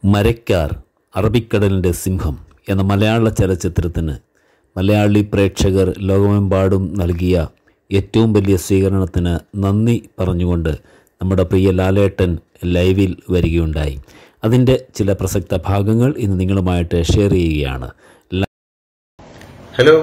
മരക്കാർ അറബിക്കടലിൻ്റെ സിംഹം എന്ന മലയാള ചലച്ചിത്രത്തിന് മലയാളി പ്രേക്ഷകർ ലോകമെമ്പാടും നൽകിയ ഏറ്റവും വലിയ സ്വീകരണത്തിന് നന്ദി പറഞ്ഞുകൊണ്ട് നമ്മുടെ പ്രിയ ലാലേട്ടൻ ലൈവിൽ വരികയുണ്ടായി അതിൻ്റെ ചില പ്രസക്ത ഭാഗങ്ങൾ ഇന്ന് നിങ്ങളുമായിട്ട് ഷെയർ ചെയ്യുകയാണ് ല- ഹലോ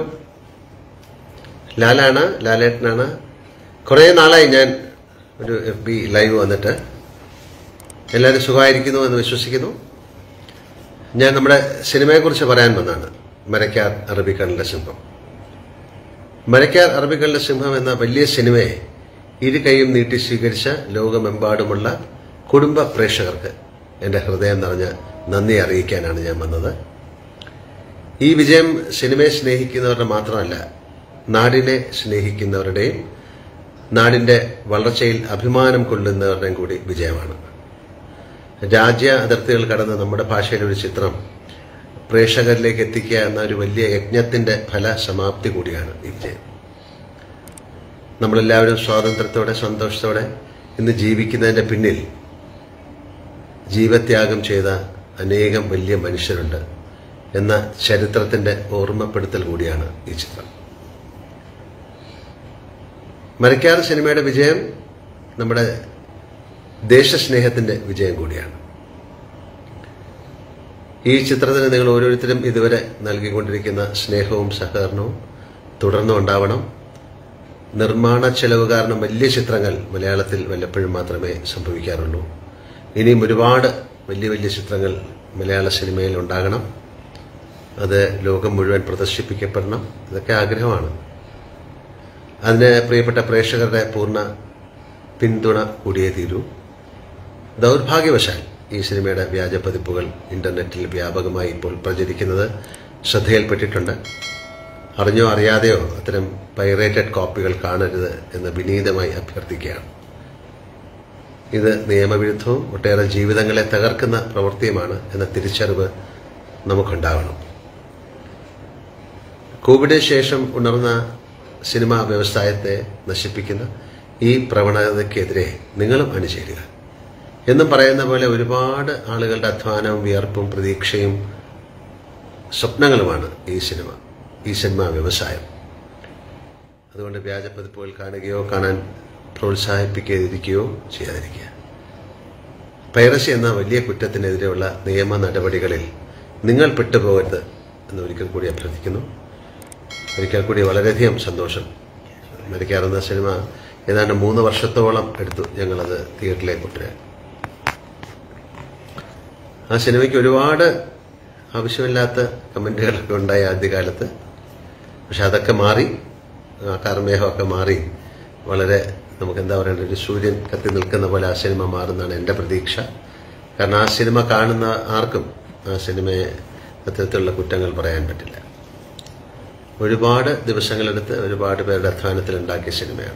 ലാലാണ് ലാലേട്ടനാണ് കുറേ നാളായി ഞാൻ ഒരു എഫ് ബി ലൈവ് വന്നിട്ട് എല്ലാവരും സുഖമായിരിക്കുന്നു എന്ന് വിശ്വസിക്കുന്നു ഞാൻ നമ്മുടെ സിനിമയെക്കുറിച്ച് പറയാൻ വന്നാണ് മരക്കാർ അറബിക്കടലിന്റെ സിംഹം മരക്കാർ അറബിക്കടലിന്റെ സിംഹം എന്ന വലിയ സിനിമയെ ഇരു കൈയും നീട്ടി സ്വീകരിച്ച ലോകമെമ്പാടുമുള്ള കുടുംബ പ്രേക്ഷകർക്ക് എൻ്റെ ഹൃദയം നിറഞ്ഞ നന്ദി അറിയിക്കാനാണ് ഞാൻ വന്നത് ഈ വിജയം സിനിമയെ സ്നേഹിക്കുന്നവരുടെ മാത്രമല്ല നാടിനെ സ്നേഹിക്കുന്നവരുടെയും നാടിന്റെ വളർച്ചയിൽ അഭിമാനം കൊള്ളുന്നവരുടെയും കൂടി വിജയമാണ് രാജ്യ അതിർത്തികൾ കടന്ന് നമ്മുടെ ഭാഷയിലെ ഒരു ചിത്രം പ്രേക്ഷകരിലേക്ക് എത്തിക്കുക എന്ന ഒരു വലിയ യജ്ഞത്തിന്റെ ഫലസമാപ്തി കൂടിയാണ് ഈ വിജയം നമ്മളെല്ലാവരും സ്വാതന്ത്ര്യത്തോടെ സന്തോഷത്തോടെ ഇന്ന് ജീവിക്കുന്നതിന്റെ പിന്നിൽ ജീവത്യാഗം ചെയ്ത അനേകം വലിയ മനുഷ്യരുണ്ട് എന്ന ചരിത്രത്തിന്റെ ഓർമ്മപ്പെടുത്തൽ കൂടിയാണ് ഈ ചിത്രം മരക്കാർ സിനിമയുടെ വിജയം നമ്മുടെ ദേശസ്നേഹത്തിന്റെ വിജയം കൂടിയാണ് ഈ ചിത്രത്തിന് നിങ്ങൾ ഓരോരുത്തരും ഇതുവരെ നൽകിക്കൊണ്ടിരിക്കുന്ന സ്നേഹവും സഹകരണവും തുടർന്നും ഉണ്ടാവണം നിർമ്മാണ ചെലവ് കാരണം വലിയ ചിത്രങ്ങൾ മലയാളത്തിൽ വല്ലപ്പോഴും മാത്രമേ സംഭവിക്കാറുള്ളൂ ഇനിയും ഒരുപാട് വലിയ വലിയ ചിത്രങ്ങൾ മലയാള സിനിമയിൽ ഉണ്ടാകണം അത് ലോകം മുഴുവൻ പ്രദർശിപ്പിക്കപ്പെടണം ഇതൊക്കെ ആഗ്രഹമാണ് അതിന് പ്രിയപ്പെട്ട പ്രേക്ഷകരുടെ പൂർണ്ണ പിന്തുണ കൂടിയേ തീരൂ ദൗർഭാഗ്യവശാൽ ഈ സിനിമയുടെ വ്യാജ പതിപ്പുകൾ ഇന്റർനെറ്റിൽ വ്യാപകമായി ഇപ്പോൾ പ്രചരിക്കുന്നത് ശ്രദ്ധയിൽപ്പെട്ടിട്ടുണ്ട് അറിഞ്ഞോ അറിയാതെയോ അത്തരം പൈറേറ്റഡ് കോപ്പികൾ കാണരുത് എന്ന് വിനീതമായി അഭ്യർത്ഥിക്കുകയാണ് ഇത് നിയമവിരുദ്ധവും ഒട്ടേറെ ജീവിതങ്ങളെ തകർക്കുന്ന പ്രവൃത്തിയുമാണ് എന്ന തിരിച്ചറിവ് നമുക്കുണ്ടാവണം കോവിഡിന് ശേഷം ഉണർന്ന സിനിമാ വ്യവസായത്തെ നശിപ്പിക്കുന്ന ഈ പ്രവണതയ്ക്കെതിരെ നിങ്ങളും അണിചേരുക എന്നും പറയുന്ന പോലെ ഒരുപാട് ആളുകളുടെ അധ്വാനവും വിയർപ്പും പ്രതീക്ഷയും സ്വപ്നങ്ങളുമാണ് ഈ സിനിമ ഈ സിനിമാ വ്യവസായം അതുകൊണ്ട് വ്യാജപ്പതിപ്പുകൾ കാണുകയോ കാണാൻ പ്രോത്സാഹിപ്പിക്കാതിരിക്കുകയോ ചെയ്യാതിരിക്കുക പൈറസി എന്ന വലിയ കുറ്റത്തിനെതിരെയുള്ള നിയമ നടപടികളിൽ നിങ്ങൾ പെട്ടുപോകരുത് എന്ന് ഒരിക്കൽ കൂടി അഭ്യർത്ഥിക്കുന്നു ഒരിക്കൽ കൂടി വളരെയധികം സന്തോഷം മരിക്കാറുന്ന സിനിമ ഏതാണ്ട് മൂന്ന് വർഷത്തോളം എടുത്തു ഞങ്ങളത് തിയേറ്ററിലേക്ക് കൊണ്ടുവരാൻ ആ സിനിമയ്ക്ക് ഒരുപാട് ആവശ്യമില്ലാത്ത കമന്റുകളൊക്കെ ഉണ്ടായി ആദ്യകാലത്ത് പക്ഷെ അതൊക്കെ മാറി ആ കാർമേഹമൊക്കെ മാറി വളരെ നമുക്ക് എന്താ പറയേണ്ട ഒരു സൂര്യൻ കത്തി നിൽക്കുന്ന പോലെ ആ സിനിമ മാറുന്നതാണ് എൻ്റെ പ്രതീക്ഷ കാരണം ആ സിനിമ കാണുന്ന ആർക്കും ആ സിനിമയെ അത്തരത്തിലുള്ള കുറ്റങ്ങൾ പറയാൻ പറ്റില്ല ഒരുപാട് ദിവസങ്ങളെടുത്ത് ഒരുപാട് പേരുടെ അധ്വാനത്തിൽ ഉണ്ടാക്കിയ സിനിമയാണ്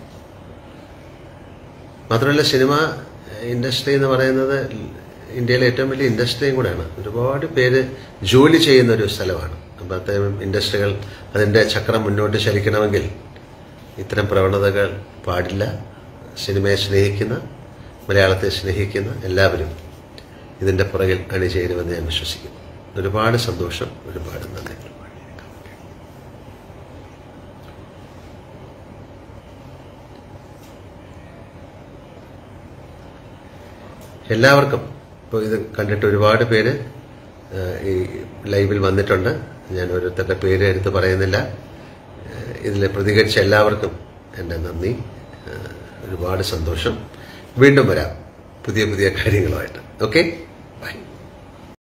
മാത്രമല്ല സിനിമ ഇൻഡസ്ട്രി എന്ന് പറയുന്നത് ഇന്ത്യയിലെ ഏറ്റവും വലിയ ഇൻഡസ്ട്രിയും കൂടെയാണ് ഒരുപാട് പേര് ജോലി ചെയ്യുന്ന ഒരു സ്ഥലമാണ് അപ്പം അത്തരം ഇൻഡസ്ട്രികൾ അതിൻ്റെ ചക്രം മുന്നോട്ട് ചലിക്കണമെങ്കിൽ ഇത്തരം പ്രവണതകൾ പാടില്ല സിനിമയെ സ്നേഹിക്കുന്ന മലയാളത്തെ സ്നേഹിക്കുന്ന എല്ലാവരും ഇതിൻ്റെ പുറകിൽ അണിചേരുമെന്ന് ഞാൻ വിശ്വസിക്കുന്നു ഒരുപാട് സന്തോഷം ഒരുപാട് നന്ദി എല്ലാവർക്കും ഇപ്പോൾ ഇത് കണ്ടിട്ട് ഒരുപാട് പേര് ആ, ഈ ലൈവിൽ വന്നിട്ടുണ്ട് ഞാൻ ഓരോരുത്തരുടെ പേര് എടുത്ത് പറയുന്നില്ല ഇതിൽ പ്രതികരിച്ച എല്ലാവർക്കും എൻ്റെ നന്ദി ആ, ഒരുപാട് സന്തോഷം വീണ്ടും വരാം പുതിയ പുതിയ കാര്യങ്ങളുമായിട്ട് ഓക്കെ